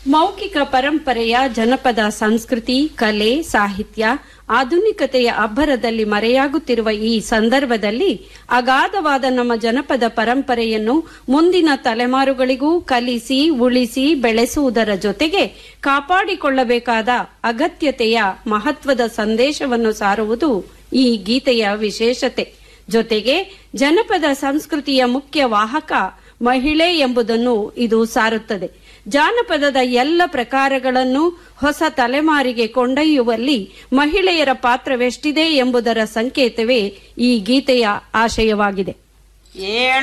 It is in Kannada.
ಮೌಖಿಕ ಪರಂಪರೆಯ ಜನಪದ ಸಂಸ್ಕೃತಿ ಕಲೆ ಸಾಹಿತ್ಯ ಆಧುನಿಕತೆಯ ಅಬ್ಬರದಲ್ಲಿ ಮರೆಯಾಗುತ್ತಿರುವ ಈ ಸಂದರ್ಭದಲ್ಲಿ ಅಗಾಧವಾದ ನಮ್ಮ ಜನಪದ ಪರಂಪರೆಯನ್ನು ಮುಂದಿನ ತಲೆಮಾರುಗಳಿಗೂ ಕಲಿಸಿ ಉಳಿಸಿ ಬೆಳೆಸುವುದರ ಜೊತೆಗೆ ಕಾಪಾಡಿಕೊಳ್ಳಬೇಕಾದ ಅಗತ್ಯತೆಯ ಮಹತ್ವದ ಸಂದೇಶವನ್ನು ಸಾರುವುದು ಈ ಗೀತೆಯ ವಿಶೇಷತೆ ಜೊತೆಗೆ ಜನಪದ ಸಂಸ್ಕೃತಿಯ ಮುಖ್ಯ ವಾಹಕ ಮಹಿಳೆ ಎಂಬುದನ್ನು ಇದು ಸಾರುತ್ತದೆ ಜಾನಪದದ ಎಲ್ಲ ಪ್ರಕಾರಗಳನ್ನು ಹೊಸ ತಲೆಮಾರಿಗೆ ಕೊಂಡೊಯ್ಯುವಲ್ಲಿ ಮಹಿಳೆಯರ ಪಾತ್ರವೆಷ್ಟಿದೆ ಎಂಬುದರ ಸಂಕೇತವೇ ಈ ಗೀತೆಯ ಆಶಯವಾಗಿದೆ